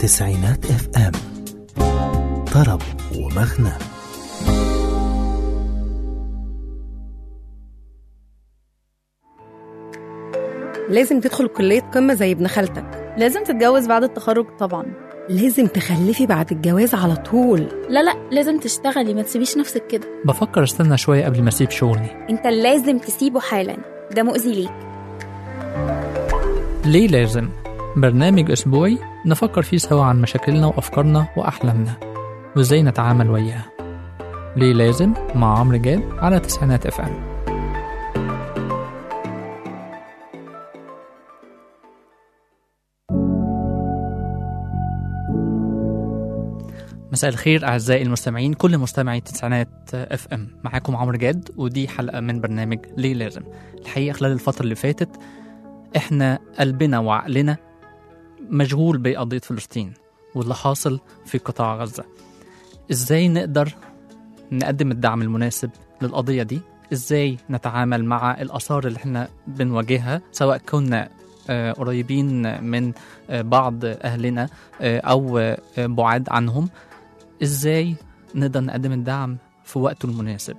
تسعينات اف ام طرب ومغنى لازم تدخل كلية قمة زي ابن خالتك لازم تتجوز بعد التخرج طبعا لازم تخلفي بعد الجواز على طول لا لا لازم تشتغلي ما تسيبيش نفسك كده بفكر استنى شوية قبل ما اسيب شغلي انت لازم تسيبه حالا ده مؤذي ليك ليه لازم؟ برنامج أسبوعي نفكر فيه سوا عن مشاكلنا وأفكارنا وأحلامنا وإزاي نتعامل وياها ليه لازم مع عمرو جاد على تسعينات اف ام مساء الخير أعزائي المستمعين كل مستمعي تسعينات اف ام معاكم عمرو جاد ودي حلقة من برنامج ليه لازم الحقيقة خلال الفترة اللي فاتت احنا قلبنا وعقلنا مشغول بقضية فلسطين واللي حاصل في قطاع غزة ازاي نقدر نقدم الدعم المناسب للقضية دي ازاي نتعامل مع الآثار اللي احنا بنواجهها سواء كنا آه، قريبين من آه، بعض أهلنا آه، أو آه، بعاد عنهم ازاي نقدر نقدم الدعم في وقته المناسب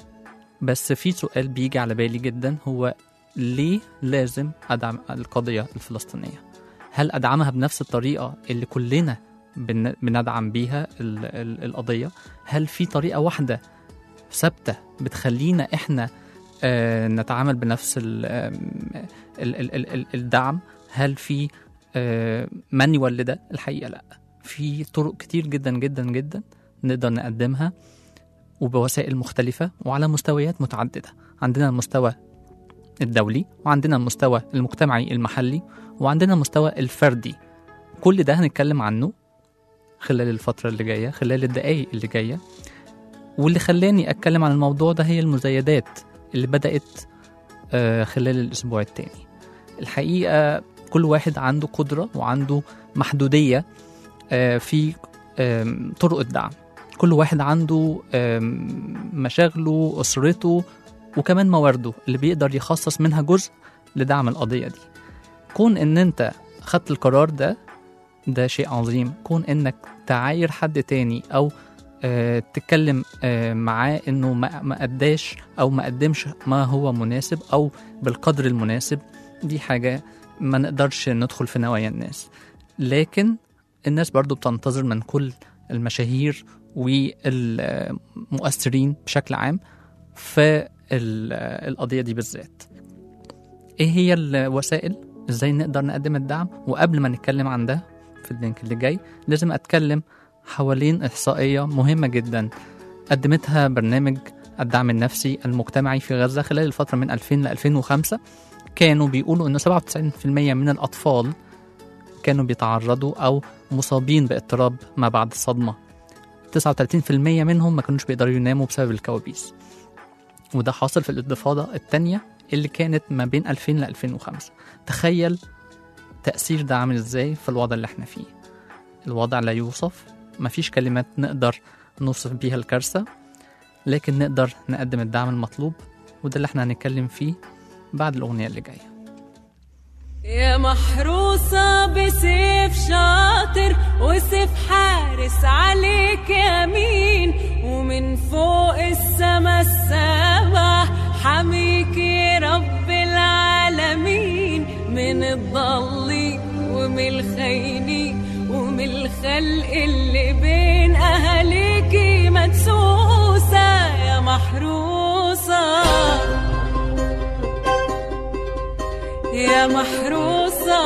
بس في سؤال بيجي على بالي جدا هو ليه لازم أدعم القضية الفلسطينية هل أدعمها بنفس الطريقة اللي كلنا بن- بندعم بيها ال- ال- القضية هل في طريقة واحدة ثابتة بتخلينا إحنا آه، نتعامل بنفس ال- آم، ال- ال- ال- ال- الدعم هل في آه، مانيوال لده الحقيقة لا في طرق كتير جدا جدا جدا نقدر نقدمها وبوسائل مختلفة وعلى مستويات متعددة عندنا المستوى الدولي وعندنا المستوى المجتمعي المحلي وعندنا المستوى الفردي كل ده هنتكلم عنه خلال الفترة اللي جاية خلال الدقايق اللي جاية واللي خلاني أتكلم عن الموضوع ده هي المزايدات اللي بدأت آه، خلال الأسبوع التاني الحقيقة كل واحد عنده قدرة وعنده محدودية آه، في آم، طرق الدعم كل واحد عنده آم، مشاغله أسرته وكمان موارده اللي بيقدر يخصص منها جزء لدعم القضية دي كون ان انت خدت القرار ده ده شيء عظيم كون انك تعاير حد تاني او آه تتكلم آه معاه انه ما ما اداش او ما قدمش ما هو مناسب او بالقدر المناسب دي حاجة ما نقدرش ندخل في نوايا الناس لكن الناس برضو بتنتظر من كل المشاهير والمؤثرين بشكل عام في ال- القضية دي بالذات ايه هي الوسائل ازاي نقدر نقدم الدعم وقبل ما نتكلم عن ده في اللينك اللي جاي لازم اتكلم حوالين احصائية مهمة جدا قدمتها برنامج الدعم النفسي المجتمعي في غزة خلال الفترة من 2000 ل 2005 كانوا بيقولوا انه 97% من الاطفال كانوا بيتعرضوا او مصابين باضطراب ما بعد الصدمة 39% منهم ما كانوش بيقدروا يناموا بسبب الكوابيس وده حاصل في الانتفاضة التانية اللي كانت ما بين 2000 ل 2005 تخيل تأثير ده عامل ازاي في الوضع اللي احنا فيه الوضع لا يوصف مفيش كلمات نقدر نوصف بيها الكارثة لكن نقدر نقدم الدعم المطلوب وده اللي احنا هنتكلم فيه بعد الأغنية اللي جاية يا محروسة بسيف شاطر وسيف حارس عليك يمين ومن فوق السما السبع حميك يا رب العالمين من الضل ومن الخيني ومن الخلق اللي بين أهاليكي مدسوسة يا محروسة يا محروسة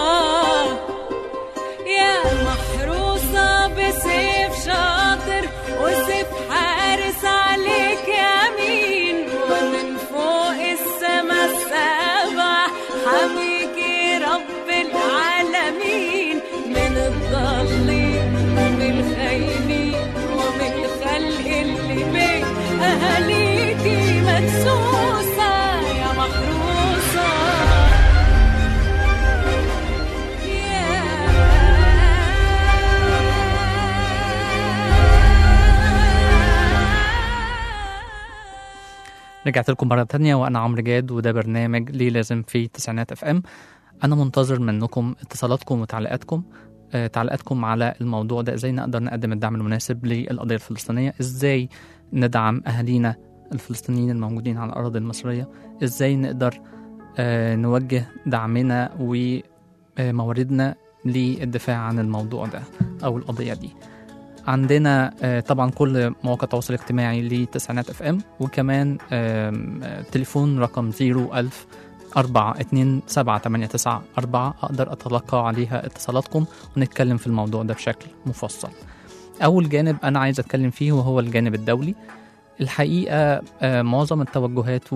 يا محروسة بسيف شاطر وسيف حارس عليك يمين ومن فوق السما السبع حميك رب العالمين من الضل ومن الخيل ومن الخلق اللي بين أهاليكي مدسوسة يا محروسة رجعت لكم مرة تانية وأنا عمرو جاد وده برنامج ليه لازم في تسعينات اف ام أنا منتظر منكم اتصالاتكم وتعليقاتكم آه، تعليقاتكم على الموضوع ده ازاي نقدر نقدم الدعم المناسب للقضيه الفلسطينيه ازاي ندعم اهالينا الفلسطينيين الموجودين على الاراضي المصريه ازاي نقدر آه، نوجه دعمنا ومواردنا للدفاع عن الموضوع ده او القضيه دي عندنا آه، طبعا كل مواقع التواصل الاجتماعي لتسعينات اف ام وكمان آم، آه، تليفون رقم 01000 أربعة اتنين سبعة تمانية تسعة أربعة أقدر أتلقى عليها اتصالاتكم ونتكلم في الموضوع ده بشكل مفصل أول جانب أنا عايز أتكلم فيه وهو الجانب الدولي الحقيقة آه، معظم التوجهات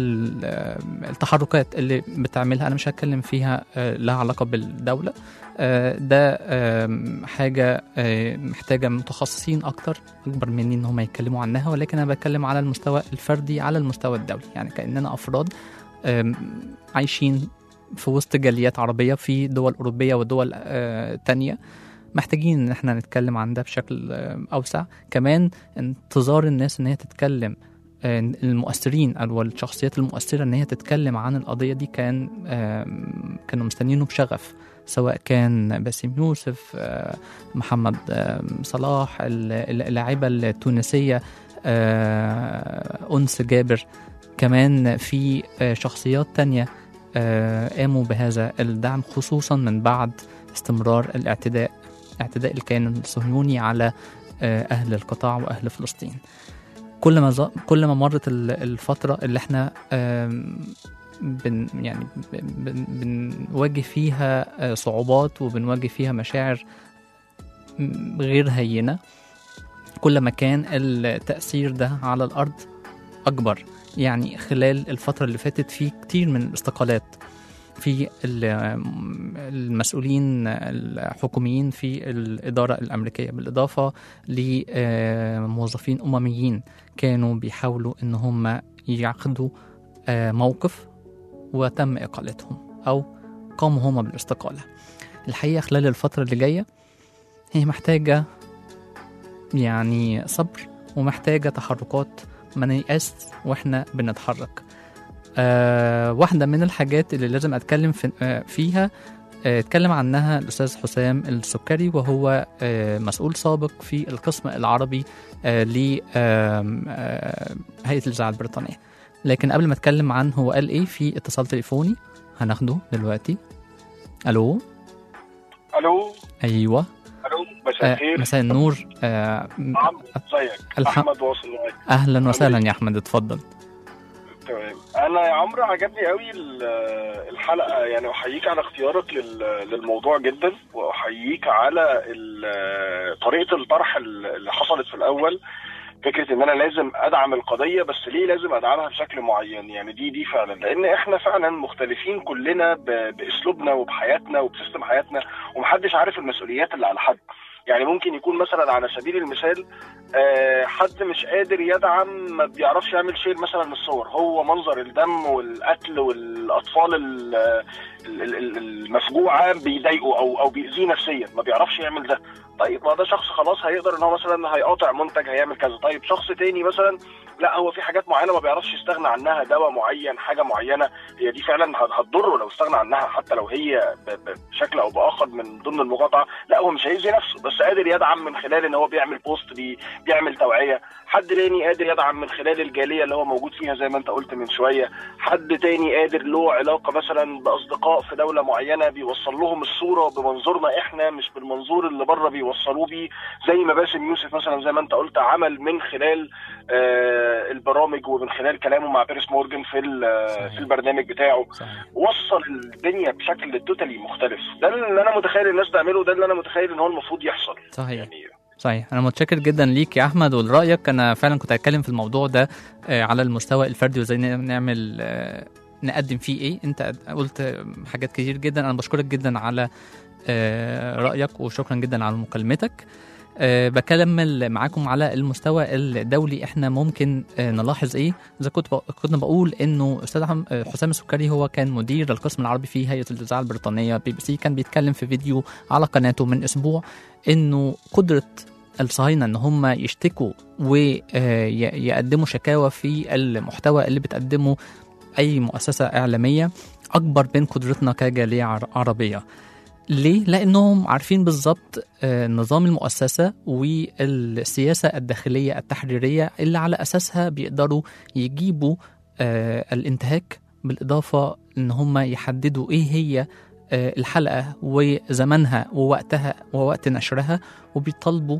والتحركات اللي بتعملها أنا مش هتكلم فيها آه، لها علاقة بالدولة آه، ده آم، حاجة آه، محتاجة متخصصين أكتر أكبر مني إن هم يتكلموا عنها ولكن أنا بتكلم على المستوى الفردي على المستوى الدولي يعني كأننا أفراد آم، عايشين في وسط جاليات عربية في دول أوروبية ودول آه، تانية محتاجين ان احنا نتكلم عن ده بشكل آه، اوسع كمان انتظار الناس ان هي تتكلم آه، المؤثرين او الشخصيات المؤثره ان هي تتكلم عن القضيه دي كان آم، كانوا مستنيينه بشغف سواء كان باسم يوسف آه، محمد آم، صلاح ال- ال- اللاعبه التونسيه آه، انس جابر كمان في آه، شخصيات تانية آه، قاموا بهذا الدعم خصوصا من بعد استمرار الاعتداء اعتداء الكيان الصهيوني على آه، أهل القطاع وأهل فلسطين كل ما ز... كل ما مرت ال- الفترة اللي احنا آم، بن يعني بن... بنواجه فيها آه، صعوبات وبنواجه فيها مشاعر م- غير هينة كل ما كان التأثير ده على الأرض أكبر يعني خلال الفترة اللي فاتت في كتير من الاستقالات في ال- المسؤولين الحكوميين في الإدارة الأمريكية بالإضافة لموظفين أمميين كانوا بيحاولوا إن هم ياخدوا آه، موقف وتم إقالتهم أو قاموا هم بالاستقالة الحقيقة خلال الفترة اللي جاية هي محتاجة يعني صبر ومحتاجة تحركات ما نيأس واحنا بنتحرك آه واحدة من الحاجات اللي لازم أتكلم في آه فيها آه، اتكلم عنها الأستاذ حسام السكري وهو آه مسؤول سابق في القسم العربي آه لهيئة الإذاعة البريطانية لكن قبل ما أتكلم عن هو قال إيه في اتصال تليفوني هناخده دلوقتي ألو الو أيوه الو مساء آه الخير مساء النور آه نعم ازيك الح- احمد واصل معاك أهلا وسهلا يا أحمد اتفضل تمام انا يا عمرو عجبني قوي ال- الحلقه يعني احييك على اختيارك لل- للموضوع جدا واحييك على ال- طريقه الطرح اللي حصلت في الاول فكره ان انا لازم ادعم القضيه بس ليه لازم ادعمها بشكل معين يعني دي دي فعلا لان احنا فعلا مختلفين كلنا ب- باسلوبنا وبحياتنا وبسيستم حياتنا ومحدش عارف المسؤوليات اللي على حد يعني ممكن يكون مثلا على سبيل المثال آه، حد مش قادر يدعم ما بيعرفش يعمل شير مثلا من الصور هو منظر الدم والقتل والاطفال ال- ال- ال- المفجوعه بيضايقه او او بيأذيه نفسيا ما بيعرفش يعمل ده طيب ما ده شخص خلاص هيقدر ان هو مثلا هيقاطع منتج هيعمل كذا طيب شخص تاني مثلا لا هو في حاجات معينه ما بيعرفش يستغنى عنها دواء معين حاجه معينه هي دي فعلا هت- هتضره لو استغنى عنها حتى لو هي ب- ب- بشكل او باخر من ضمن المقاطعه لا هو مش هيأذي نفسه بس قادر يدعم من خلال ان هو بيعمل بوست بي بيعمل توعيه حد تاني قادر يدعم من خلال الجاليه اللي هو موجود فيها زي ما انت قلت من شويه حد تاني قادر له علاقه مثلا باصدقاء في دوله معينه بيوصل لهم الصوره بمنظورنا احنا مش بالمنظور اللي بره بيوصلوه بيه زي ما باسم يوسف مثلا زي ما انت قلت عمل من خلال آه البرامج ومن خلال كلامه مع بيرس مورجان في ال- صحيح. في البرنامج بتاعه صحيح وصل الدنيا بشكل توتالي مختلف ده اللي انا متخيل الناس تعمله ده اللي انا متخيل ان هو المفروض يحصل صحيح يعني صحيح انا متشكر جدا ليك يا احمد ولرايك انا فعلا كنت هتكلم في الموضوع ده آه، على المستوى الفردي وازاي نعمل آه، نقدم فيه ايه انت قلت حاجات كتير جدا انا بشكرك جدا على آه، رايك وشكرا جدا على مكالمتك أه بكمل معاكم على المستوى الدولي احنا ممكن أه نلاحظ ايه اذا كنت بق- كنت بقول انه استاذ حم- آه، حسام السكري هو كان مدير القسم العربي في هيئه الاذاعه البريطانيه بي بي سي كان بيتكلم في فيديو على قناته من اسبوع انه قدره الصهاينه ان هم يشتكوا ويقدموا شكاوى في المحتوى اللي بتقدمه اي مؤسسه اعلاميه اكبر من قدرتنا كجاليه عر- عربيه ليه؟ لأنهم عارفين بالظبط آه، نظام المؤسسة والسياسة الداخلية التحريرية اللي على أساسها بيقدروا يجيبوا آه، الانتهاك بالإضافة إن هم يحددوا إيه هي آه، الحلقة وزمنها ووقتها ووقت نشرها وبيطالبوا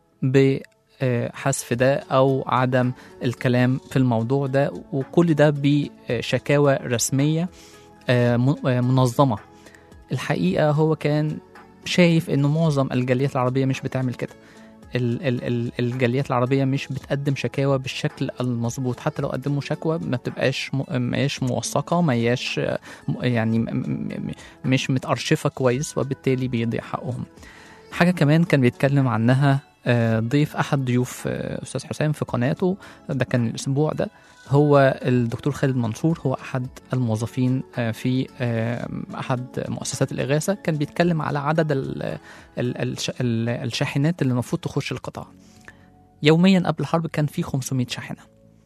بحذف ده أو عدم الكلام في الموضوع ده وكل ده بشكاوى رسمية آه، م- آه، منظمة الحقيقة هو كان شايف إنه معظم الجاليات العربية مش بتعمل كده ال- ال- ال- الجاليات العربية مش بتقدم شكاوى بالشكل المظبوط حتى لو قدموا شكوى ما بتبقاش م- ما هياش موثقة ما هياش آه، م- يعني م- م- م- مش متأرشفة كويس وبالتالي بيضيع حقهم حاجة كمان كان بيتكلم عنها آه، ضيف أحد ضيوف آه، أستاذ حسام في قناته ده كان الأسبوع ده هو الدكتور خالد منصور هو أحد الموظفين آه، في آه، أحد مؤسسات الإغاثة كان بيتكلم على عدد ال- ال- الش- ال- الشاحنات اللي المفروض تخش القطاع يوميا قبل الحرب كان في 500 شاحنة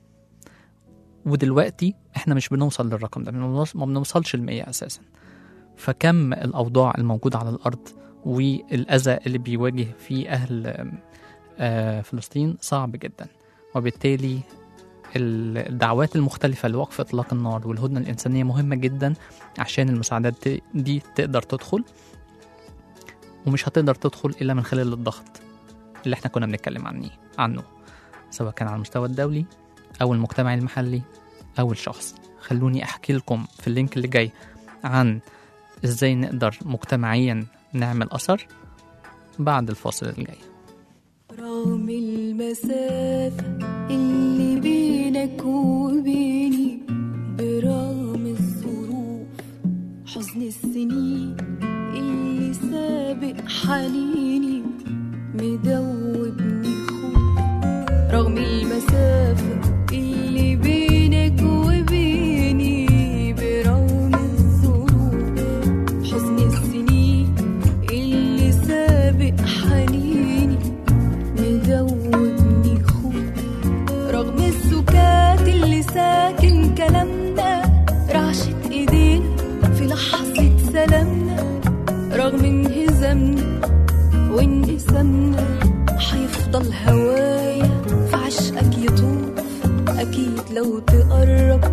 ودلوقتي احنا مش بنوصل للرقم ده بنوص- ما بنوصلش ل 100 أساسا فكم الأوضاع الموجودة على الأرض والأذى اللي بيواجه فيه أهل آه، فلسطين صعب جدا وبالتالي ال- الدعوات المختلفة لوقف إطلاق النار والهدنة الإنسانية مهمة جدا عشان المساعدات ت- دي تقدر تدخل ومش هتقدر تدخل إلا من خلال الضغط اللي احنا كنا بنتكلم عنه عنه سواء كان على المستوى الدولي أو المجتمع المحلي أو الشخص خلوني أحكي لكم في اللينك اللي جاي عن إزاي نقدر مجتمعيا نعمل أثر بعد الفاصل اللي جاي رغم المسافة اللي بينك وبيني برغم الظروف حزن السنين اللي سابق حنيني مدوبني خوف رغم المسافة اللي بينك وبيني برغم الظروف حزن السنين اللي سابق حنيني مدوبني خوف رغم السكات اللي ساكن كلامنا رعشة ايدينا في لحظة سلامنا رغم انهزامنا وانقسامنا هيفضل هوايا في عشقك يطوف اكيد لو تقرب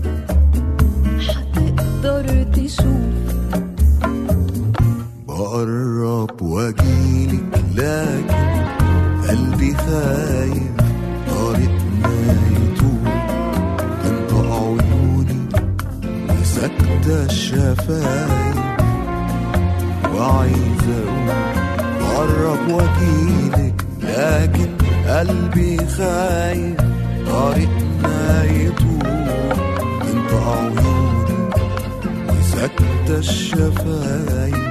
هتقدر تشوف بقرب واجيلك لكن قلبي خايف طريقنا يطول تنطق عيوني ساكتة الشفايف وعايز اقول بقرب واجيلك لكن قلبي خايف طريقنا يطول تنطق عيوني وساكتة الشفايف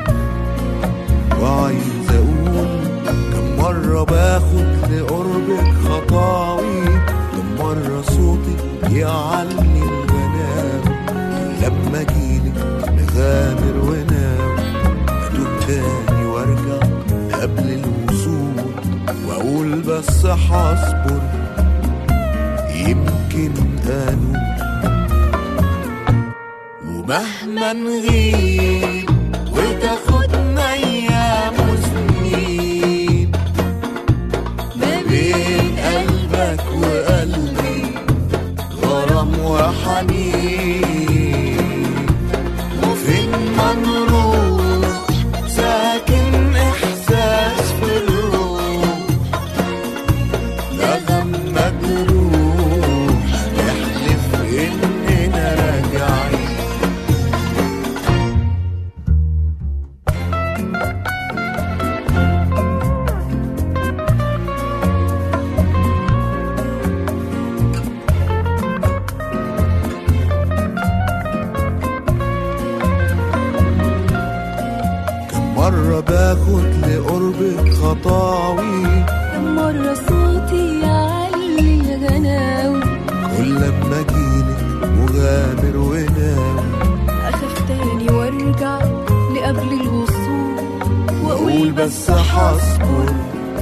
وعايز اقول كم مرة باخد لقربك خطاوي كم مرة صوتك يعلي الغناوي لما اجيلك نغامر وناوي اتوب تاني وارجع قبل الوصول واقول بس هصبر يمكن انوب ومهما نغيب وتاخدنا ايام وسنين ما بين قلبك وقلبي غرام وحنين وفين ما نروح ساكن احساس في الروح لما تروح نحلف اننا راجعين كم مرة باخد لقربك خطاوي كم مرة صوتي يعلي الغناوي كل لما اجيلك مغامر وناوي أخاف تاني وارجع لقبل الوصول واقول وأقول بس هصبر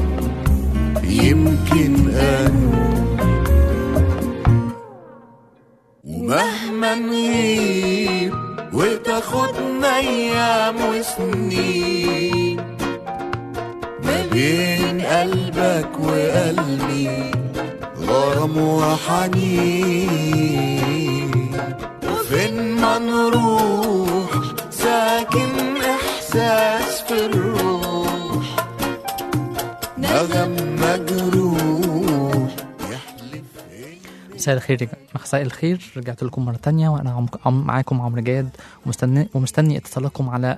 يمكن انوب ومهما نغيب وتاخد تاخدنا ايام وسنين ما بين قلبك وقلبي غرام وحنين وفين ما نروح ساكن احساس في الروح نغم مجروح يحلف مساء الخير مساء الخير رجعت لكم مرة تانية وأنا عم... عم... معاكم عمرو جاد ومستني ومستني اتصالكم على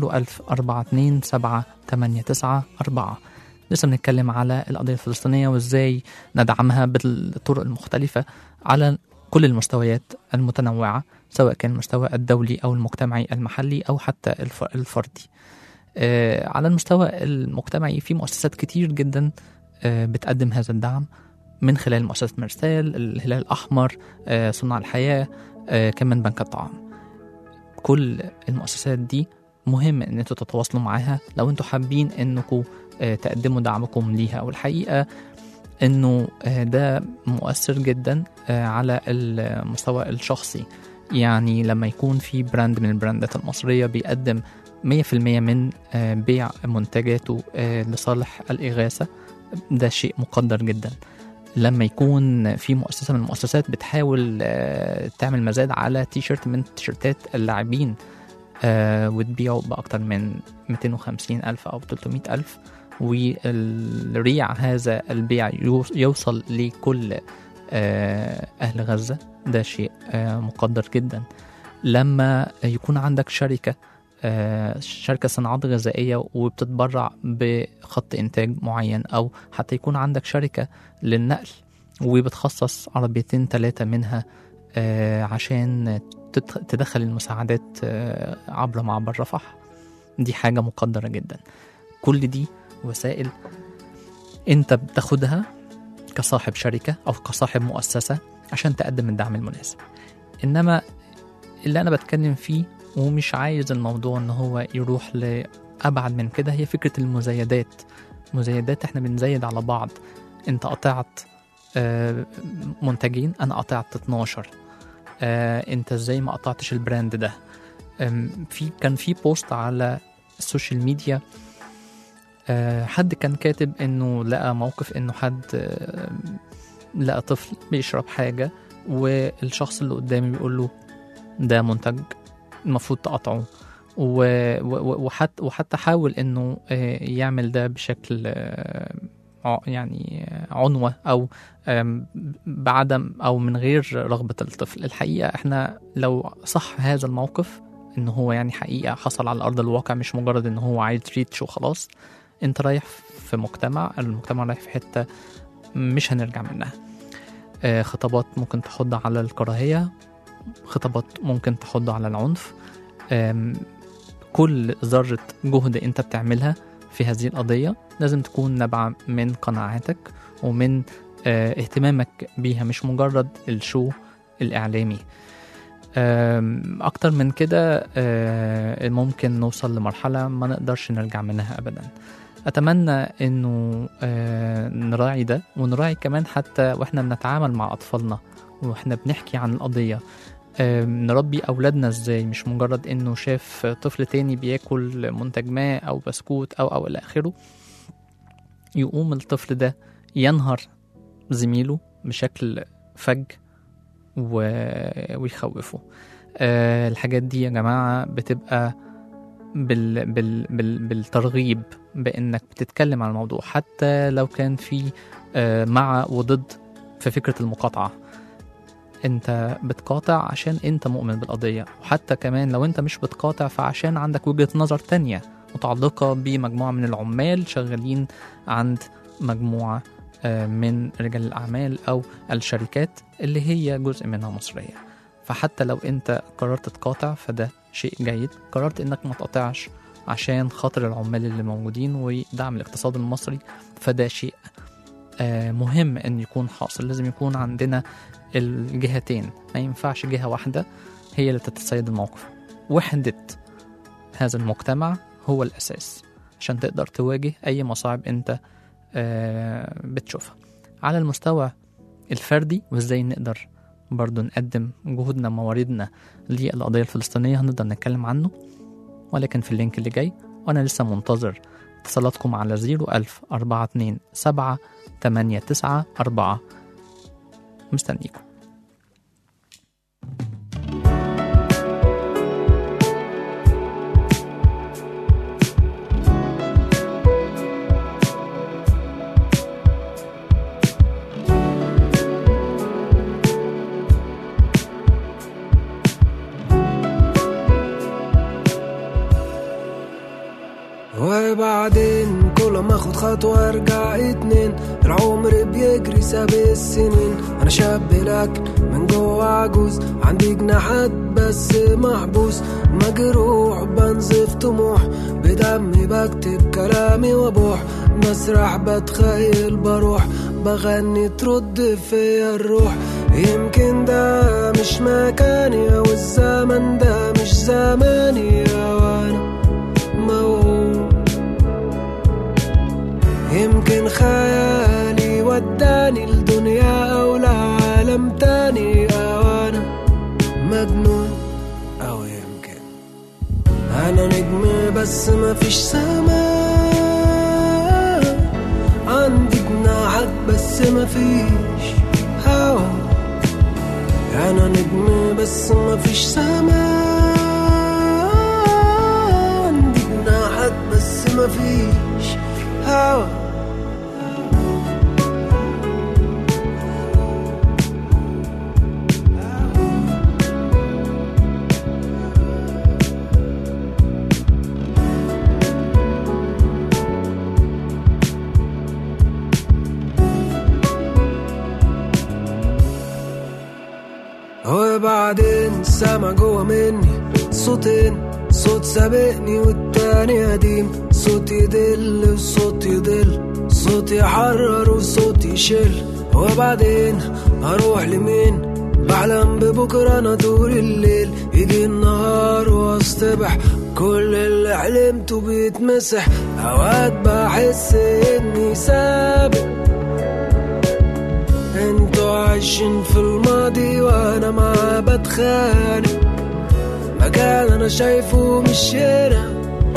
010427894 لسه بنتكلم على القضية الفلسطينية وإزاي ندعمها بالطرق المختلفة على كل المستويات المتنوعة سواء كان المستوى الدولي أو المجتمعي المحلي أو حتى الف... الفردي آه، على المستوى المجتمعي في مؤسسات كتير جدا آه، بتقدم هذا الدعم من خلال مؤسسة مرسال الهلال الأحمر آه، صناع الحياة آه، كمان بنك الطعام كل المؤسسات دي مهم ان انتوا تتواصلوا معاها لو انتوا حابين انكم آه، تقدموا دعمكم ليها والحقيقة انه آه، ده مؤثر جدا آه، على المستوى الشخصي يعني لما يكون في براند من البراندات المصرية بيقدم 100% من آه، بيع منتجاته آه، لصالح الإغاثة ده شيء مقدر جدا لما يكون في مؤسسة من المؤسسات بتحاول آه، تعمل مزاد على تي شيرت من تيشيرتات اللاعبين آه، وتبيعه بأكتر من 250 ألف أو 300 ألف والريع هذا البيع يوص- يوصل لكل آه، أهل غزة ده شيء آه، مقدر جدا لما يكون عندك شركة آه، شركة صناعات غذائية وبتتبرع بخط إنتاج معين أو حتى يكون عندك شركة للنقل وبتخصص عربيتين ثلاثة منها آه، عشان تدخ- تدخل المساعدات آه، عبر معبر رفح دي حاجة مقدرة جدا كل دي وسائل انت بتاخدها كصاحب شركة أو كصاحب مؤسسة عشان تقدم الدعم المناسب إنما اللي أنا بتكلم فيه ومش عايز الموضوع إن هو يروح لأبعد من كده هي فكرة المزايدات مزايدات احنا بنزايد على بعض انت قطعت آه، منتجين انا قطعت 12 آه، انت ازاي ما قطعتش البراند ده آم، في كان في بوست على السوشيال ميديا آه، حد كان كاتب انه لقى موقف انه حد آه، لقى طفل بيشرب حاجة والشخص اللي قدامي بيقول له ده منتج المفروض تقطعه و- و- وحتى وحتى حاول انه آه، يعمل ده بشكل آه، ع- يعني آه، عنوة او آم، بعدم او من غير رغبة الطفل الحقيقة احنا لو صح هذا الموقف ان هو يعني حقيقة حصل على ارض الواقع مش مجرد ان هو عايز ريتش وخلاص انت رايح في مجتمع المجتمع رايح في حتة مش هنرجع منها آه، خطابات ممكن تحض على الكراهية خطابات ممكن تحض على العنف آم، كل ذرة جهد انت بتعملها في هذه القضية لازم تكون نابعة من قناعاتك ومن آه، اهتمامك بيها مش مجرد الشو الإعلامي آم، أكتر من كده آه، ممكن نوصل لمرحلة ما نقدرش نرجع منها أبدا أتمنى إنه آه، نراعي ده ونراعي كمان حتى وإحنا بنتعامل مع أطفالنا وإحنا بنحكي عن القضية آم، نربي أولادنا إزاي مش مجرد إنه شاف طفل تاني بياكل منتج ما أو بسكوت أو أو إلى آخره يقوم الطفل ده ينهر زميله بشكل فج و... ويخوفه أه الحاجات دي يا جماعة بتبقى بال... بال... بال... بالترغيب بإنك بتتكلم عن الموضوع حتى لو كان في أه مع وضد في فكرة المقاطعة انت بتقاطع عشان انت مؤمن بالقضية وحتى كمان لو انت مش بتقاطع فعشان عندك وجهة نظر تانية متعلقة بمجموعة من العمال شغالين عند مجموعة آه، من رجال الأعمال أو الشركات اللي هي جزء منها مصرية فحتى لو أنت قررت تقاطع فده شيء جيد قررت أنك ما تقاطعش عشان خاطر العمال اللي موجودين ودعم الاقتصاد المصري فده شيء آه، مهم أن يكون حاصل لازم يكون عندنا الجهتين ما ينفعش جهة واحدة هي اللي تتسيد الموقف وحدة هذا المجتمع هو الأساس عشان تقدر تواجه أي مصاعب أنت آه، بتشوفها على المستوى الفردي وإزاي نقدر برضو نقدم جهودنا ومواردنا للقضية الفلسطينية هنقدر نتكلم عنه ولكن في اللينك اللي جاي وأنا لسه منتظر اتصالاتكم على 01000 427 894 4 مستنيكم وبعدين كل ما اخد خطوة ارجع اتنين العمر بيجري ساب السنين انا شاب لكن من جوه عجوز عندي جناحات بس محبوس مجروح بنزف طموح بدمي بكتب كلامي وابوح بسرح بتخيل بروح بغني ترد فيا الروح يمكن ده مش مكاني او الزمن ده مش زماني وانا موهوم يمكن خيالي وداني لدنيا أو لعالم تاني أو أنا مجنون أو يمكن أنا نجم بس مفيش سماء عندي جناحات بس مفيش هوا أنا نجم بس مفيش سماء عندي جناحات بس مفيش هوا وبعدين سما جوه مني صوتين صوت سابقني والتاني قديم صوت يدل وصوت يضل صوت يحرر وصوت يشل وبعدين اروح لمين بحلم ببكرة انا طول الليل يجي النهار واصطبح كل اللي حلمته بيتمسح اوقات بحس اني سابق انتوا عايشين في الماضي وانا معاه بتخانق مكان انا شايفه مش هنا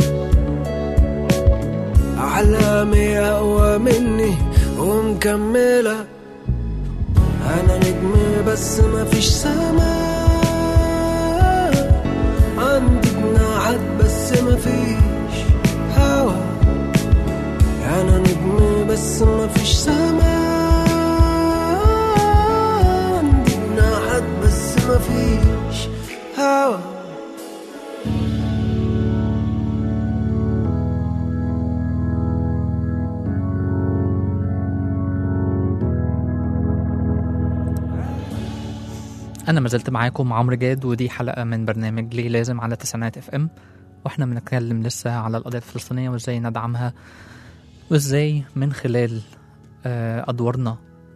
احلامي اقوى مني ومكمله انا نجم بس مفيش سماء عندي جناحات بس مفيش هوا انا نجم بس مفيش سماء عندي جناحات بس مفيش هوا أنا ما زلت معاكم عمرو جاد ودي حلقة من برنامج ليه لازم على تسعينات اف ام واحنا بنتكلم لسه على القضية الفلسطينية وازاي ندعمها وازاي من خلال آه، أدوارنا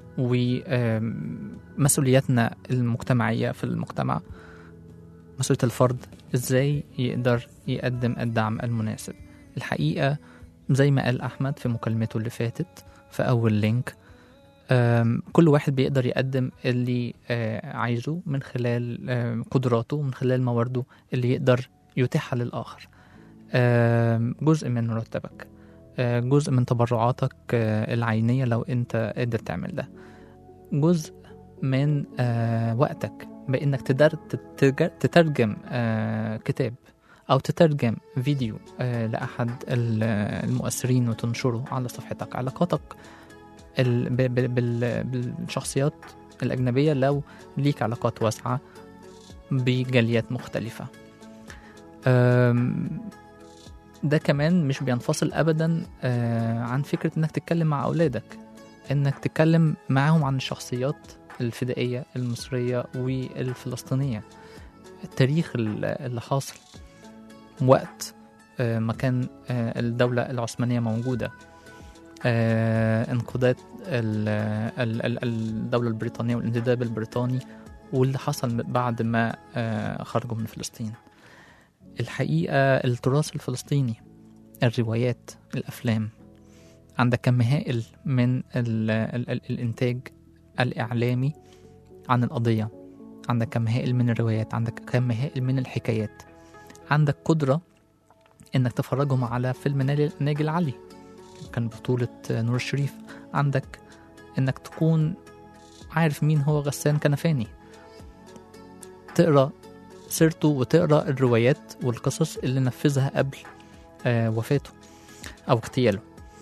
ومسؤولياتنا المجتمعية في المجتمع مسؤولية الفرد ازاي يقدر يقدم الدعم المناسب الحقيقة زي ما قال أحمد في مكالمته اللي فاتت في أول لينك آم، كل واحد بيقدر يقدم اللي آه، عايزه من خلال آم، قدراته من خلال موارده اللي يقدر يتيحها للآخر آم، جزء من مرتبك آه، جزء من تبرعاتك آه، العينية لو أنت قادر تعمل ده جزء من آه، وقتك بإنك تقدر تتج- تترجم آه، كتاب أو تترجم فيديو آه، لأحد ال- المؤثرين وتنشره على صفحتك علاقاتك ال- ب- ب- بال- بالشخصيات الأجنبية لو ليك علاقات واسعة بجاليات مختلفة أم، ده كمان مش بينفصل أبدا آه، عن فكرة إنك تتكلم مع أولادك إنك تتكلم معاهم عن الشخصيات الفدائية المصرية والفلسطينية التاريخ ال- اللي حاصل وقت آه، ما كان آه، الدولة العثمانية موجودة آه، انقضاض ال- ال- ال- الدولة البريطانية والانتداب البريطاني واللي حصل بعد ما آه، خرجوا من فلسطين الحقيقة التراث الفلسطيني الروايات الأفلام عندك كم هائل من ال ال ال الإنتاج الإعلامي عن القضية عندك كم هائل من الروايات عندك كم هائل من الحكايات عندك قدرة إنك تفرجهم على فيلم ناجي ناجي العلي كان بطولة نور الشريف عندك إنك تكون عارف مين هو غسان كنفاني تقرا سيرته وتقرا الروايات والقصص اللي نفذها قبل آه وفاته او اغتياله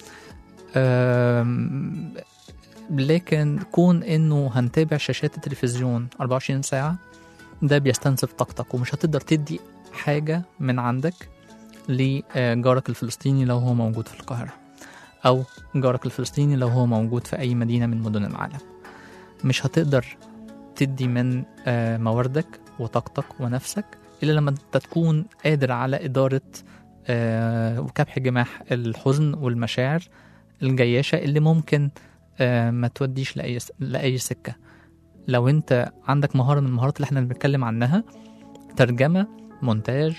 آم، لكن كون انه هنتابع شاشات التلفزيون 24 ساعة ده بيستنزف طاقتك ومش هتقدر تدي حاجة من عندك لجارك الفلسطيني لو هو موجود في القاهرة أو جارك الفلسطيني لو هو موجود في أي مدينة من مدن العالم مش هتقدر تدي من آه، مواردك وطاقتك ونفسك إلا لما أنت تكون قادر على إدارة آه، وكبح جماح الحزن والمشاعر الجياشة اللي ممكن آه، ما توديش لأي لأي سكة لو أنت عندك مهارة من المهارات اللي احنا بنتكلم عنها ترجمة مونتاج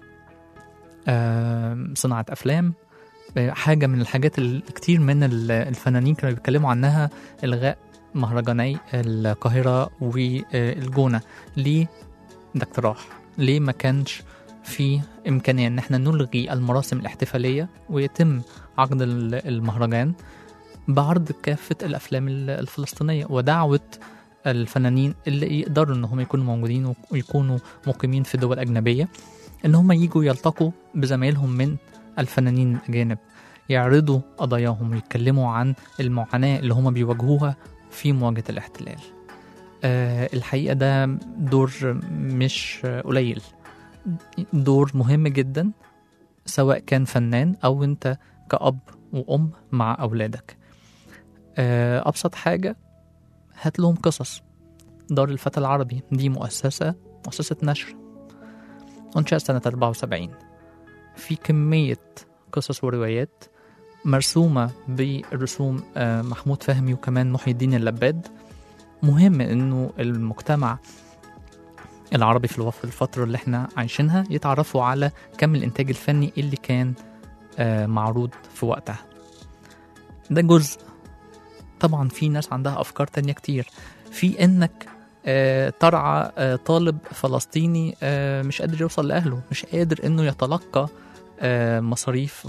آه، صناعة أفلام آه، حاجة من الحاجات اللي كتير من ال- الفنانين كانوا بيتكلموا عنها إلغاء مهرجاني القاهرة والجونة ليه ده اقتراح ليه ما كانش في إمكانية إن احنا نلغي المراسم الاحتفالية ويتم عقد ال- المهرجان بعرض كافة الأفلام ال- الفلسطينية ودعوة الفنانين اللي يقدروا إن هم يكونوا موجودين ويكونوا مقيمين في دول أجنبية إن هم يجوا يلتقوا بزمايلهم من الفنانين الأجانب يعرضوا قضاياهم ويتكلموا عن المعاناة اللي هم بيواجهوها في مواجهة الاحتلال آه، الحقيقة ده دور مش قليل دور مهم جدا سواء كان فنان أو أنت كأب وأم مع أولادك آه، أبسط حاجة هات لهم قصص دار الفتى العربي دي مؤسسة مؤسسة نشر أنشأت سنة 74 في كمية قصص وروايات مرسومة بالرسوم آه، محمود فهمي وكمان محي الدين اللباد مهم انه المجتمع العربي في الوف- الفترة اللي احنا عايشينها يتعرفوا على كم الانتاج الفني اللي كان آه، معروض في وقتها ده جزء طبعا في ناس عندها افكار تانية كتير في انك آه، ترعى آه، طالب فلسطيني آه، مش قادر يوصل لاهله مش قادر انه يتلقى آه، مصاريف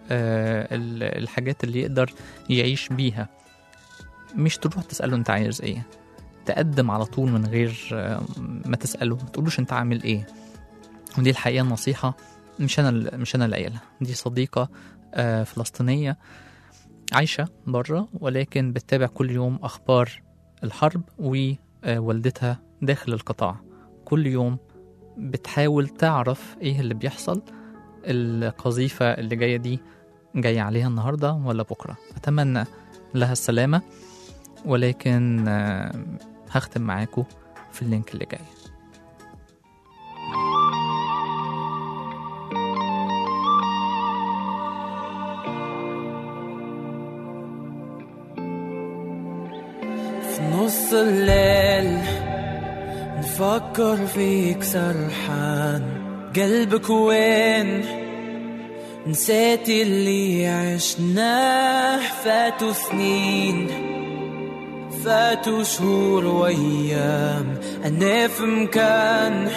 والحاجات اللي يقدر يعيش بيها مش تروح تسأله انت عايز ايه تقدم على طول من غير آه، ما تسأله ما تقولوش انت عامل ايه ودي الحقيقة النصيحة مش انا ال- مش انا اللي قايلها دي صديقة آه، فلسطينية عايشة بره ولكن بتتابع كل يوم أخبار الحرب ووالدتها داخل القطاع كل يوم بتحاول تعرف ايه اللي بيحصل القذيفة اللي جاية دي جاية عليها النهاردة ولا بكرة أتمنى لها السلامة ولكن آه، هختم معاكم في اللينك اللي جاي في نص الليل نفكر فيك سرحان قلبك وين نسيت اللي عشناه فاتوا سنين فاتوا شهور وايام انا في مكان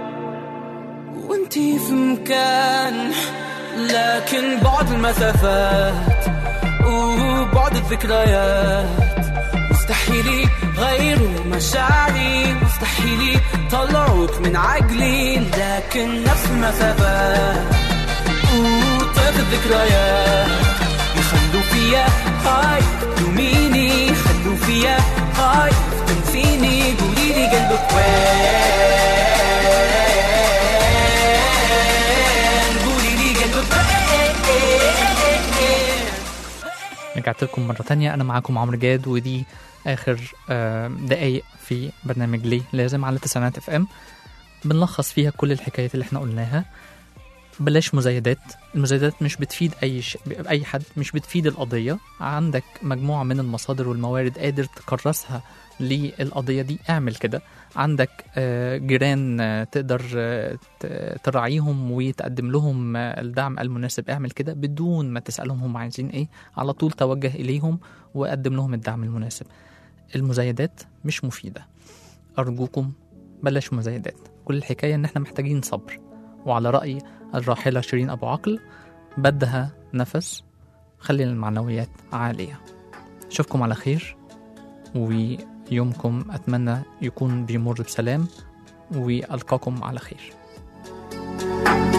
وانتي في مكان لكن بعد المسافات وبعد الذكريات مستحيل غيروا مشاعري مستحيل طلعوك من عقلي لكن نفس المسافات وطيف الذكريات يخلوا فيا هاي تلوميني خلوا فيا هاي تنسيني قولي لي قلبك وين قولي لي قلبك وين رجعت لكم مرة تانية أنا معاكم عمرو جاد ودي آخر آه، دقايق في برنامج ليه لازم على تسعينات اف ام بنلخص فيها كل الحكايات اللي احنا قلناها بلاش مزايدات المزايدات مش بتفيد أي ش... أي حد مش بتفيد القضية عندك مجموعة من المصادر والموارد قادر تكرسها للقضية دي اعمل كده عندك آه، جيران آه، تقدر آه، ت- تراعيهم وتقدم لهم آه، الدعم المناسب اعمل كده بدون ما تسألهم هم عايزين ايه على طول توجه إليهم وقدم لهم الدعم المناسب المزايدات مش مفيدة أرجوكم بلاش مزايدات كل الحكاية إن إحنا محتاجين صبر وعلى رأي الراحلة شيرين أبو عقل بدها نفس خلي المعنويات عالية أشوفكم على خير ويومكم أتمنى يكون بيمر بسلام وألقاكم على خير